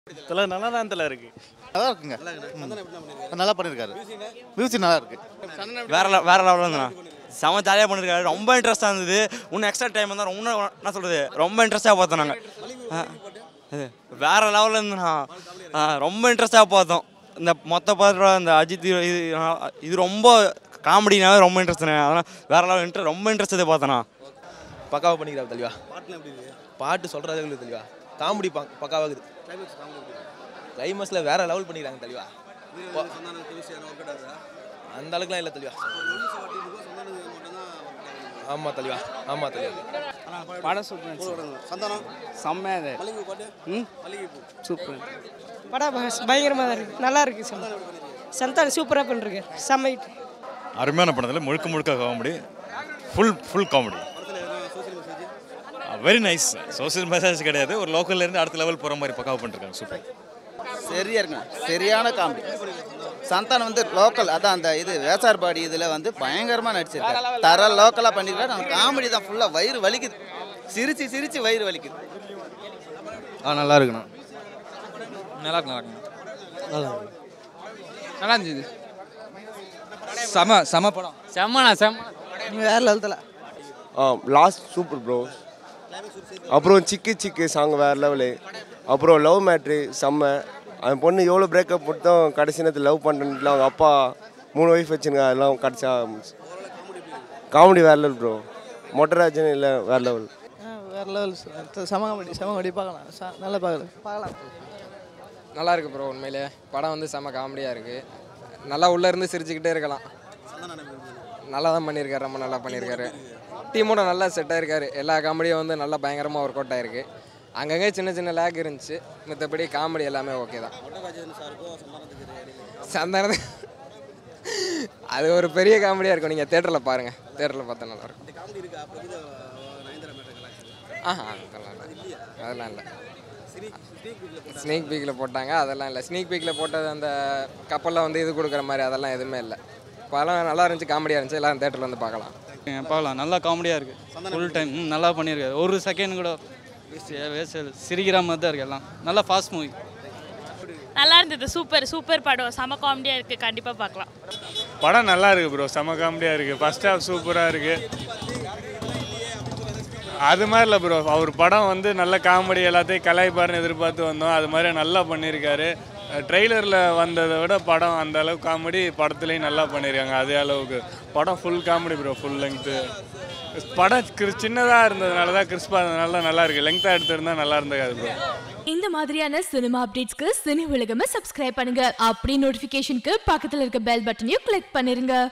தலை நல்லா தான் தலை இருக்கு நல்லா இருக்குங்க நல்லா பண்ணியிருக்காரு மியூசிக் நல்லா இருக்கு வேற level- வேற லெவலில் இருந்தண்ணா செம ஜாலியாக பண்ணிருக்காரு ரொம்ப இன்ட்ரெஸ்டாக இருந்தது இன்னும் எக்ஸ்ட்ரா டைம் வந்தால் ரொம்ப என்ன சொல்கிறது ரொம்ப இன்ட்ரெஸ்டாக பார்த்தோம் நாங்கள் வேற லெவலில் இருந்தண்ணா ஆ, ரொம்ப இன்ட்ரெஸ்டாக பார்த்தோம் இந்த மொத்த பாத்திரம் இந்த அஜித் இது இது- இது ரொம்ப காமெடினாவே ரொம்ப இன்ட்ரெஸ்ட் அதனால் வேற லெவல் இன்ட்ரெஸ்ட் ரொம்ப இன்ட்ரெஸ்ட் பார்த்தோண்ணா பக்காவாக பண்ணிக்கிறார் தெளிவா பாட்டு சொல்கிறது இல்லை தெளிவா காமெடி பா பக்காவாக இருக்குது கிளைமேக்ஸில் வேற லெவல் பண்ணிக்கிறாங்க தெளிவா அந்த அளவுக்குலாம் இல்லை தெளிவா ஆமாம் தெளிவா ஆமாம் தெளிவா படம் சூப்பர் செம்மையா இது ம் சூப்பர் படம் ப- பயங்கரமா தான் இருக்கு நல்லா இருக்கு சார் சந்தானம் சூப்பராக பண்ணிருக்காரு செம்ம hit. அருமையான படத்தில் முழுக்க முழுக்க comedy full full comedy very nice social message கிடையாது ஒரு லோக்கல்ல இருந்து அடுத்த லெவல் போகிற மாதிரி பக்காவாக பண்ணிருக்காங்க சூப்பர் சரியா இருக்குங்க சரியான காமெடி சந்தானம் வந்து லோக்கல் அதான் அந்த இது வேசார்பாடி இதில் வந்து பயங்கரமாக நடிச்சிருக்காரு தர லோக்கலாக பண்ணியிருக்காரு அந்த காமெடி தான் ஃபுல்லாக வயிறு வலிக்குது சிரிச்சு சிரிச்சு வயிறு வலிக்குது ஆ நல்லா இருக்குண்ணா நல்லா இருக்கு நல்லா இருக்கு நல்லா இருக்கு நல்லா இருந்துச்சு செம செம படம் செம்மண்ணா செம்ம வேற லெவலத்தில் ஆ லாஸ்ட் சூப்பர் ப்ரோ அப்புறம் சிக்கு சிக்கு சாங் வேறு லெவலு அப்புறம் லவ் மேட்ரு செம்ம அந்த பொண்ணு எவ்வளோ பிரேக்கப் மட்டும் கடைசி நேரத்தில் லவ் பண்ணுறதுல அவங்க அப்பா மூணு ஒய்ஃப் வச்சுருங்க அதெல்லாம் கடைசியா காமெடி வேறு லெவல் ப்ரோ மொட்டராஜன் இல்லை வேறு லெவல் வேற லெவல் செம காமெடி செம காமெடி பார்க்கலாம் ச- நல்லா பார்க்கலாம் பார்க்கலாம் நல்லா இருக்கு ப்ரோ உண்மையிலே படம் வந்து செம காமெடியாக இருக்கு நல்லா உள்ள இருந்து சிரிச்சுக்கிட்டே இருக்கலாம் நல்லா தான் பண்ணியிருக்காரு ரொம்ப நல்லா பண்ணியிருக்காரு டீமோட நல்லா செட் ஆயிருக்காரு எல்லா காமெடியும் வந்து நல்லா பயங்கரமாக ஒர்க் அவுட் ஆயிருக்கு அங்கங்கே சின்ன சின்ன லேக் இருந்துச்சு மற்றபடி காமெடி எல்லாமே ஓகே தான் சந்தானது அது ஒரு பெரிய காமெடியாக இருக்கும் நீங்கள் தேட்டரில் பாருங்கள் தேட்டரில் பார்த்தா நல்லா இருக்கும் ஆஹா அதெல்லாம் இல்லை அதெல்லாம் இல்லை ஸ்னேக் பீக்கில் போட்டாங்க அதெல்லாம் இல்லை ஸ்னேக் பீக்கில் போட்டது அந்த கப்பலில் வந்து இது கொடுக்குற மாதிரி அதெல்லாம் எதுவுமே இல்லை படம் நல்லா இருந்துச்சு காமெடியாக இருந்துச்சு எல்லாரும் தேட்டரில் வந்து பார்க்கலாம் பார்க்கலாம் நல்லா காமெடியாக இருக்குது ஃபுல் டைம் ம் நல்லா பண்ணியிருக்காரு ஒரு செகண்ட் கூட வேஸ்ட் சிரிக்கிற மாதிரி தான் இருக்கு எல்லாம் நல்லா ஃபாஸ்ட் மூவி நல்லா இருந்தது சூப்பர் சூப்பர் படம் செம காமெடியாக இருக்குது கண்டிப்பாக பார்க்கலாம் படம் நல்லா இருக்கு ப்ரோ செம காமெடியாக இருக்குது ஃபர்ஸ்ட் ஹாஃப் சூப்பராக இருக்குது அது மாதிரி இல்லை ப்ரோ அவர் படம் வந்து நல்ல காமெடி எல்லாத்தையும் கலாய்ப்பாருன்னு எதிர்பார்த்து வந்தோம் அது மாதிரி நல்லா பண்ணியிருக்காரு ட்ரெய்லரில் வந்ததை விட படம் அந்த அளவுக்கு காமெடி படத்துலேயும் நல்லா பண்ணியிருக்காங்க அதே அளவுக்கு படம் full comedy bro full length படம் கிரு சின்னதாக இருந்ததுனால தான் கிறிஸ்பாக இருந்ததுனால தான் நல்லா இருக்குது லெங்க்த்தாக எடுத்திருந்தா நல்லா இருந்தது ப்ரோ இந்த மாதிரியான சினிமா அப்டேட்ஸ்க்கு சினி உலகமே சப்ஸ்கிரைப் பண்ணுங்க அப்படி நோட்டிஃபிகேஷனுக்கு பக்கத்தில் இருக்க பெல் பட்டனையும் கிளிக் பண்ணிருங்க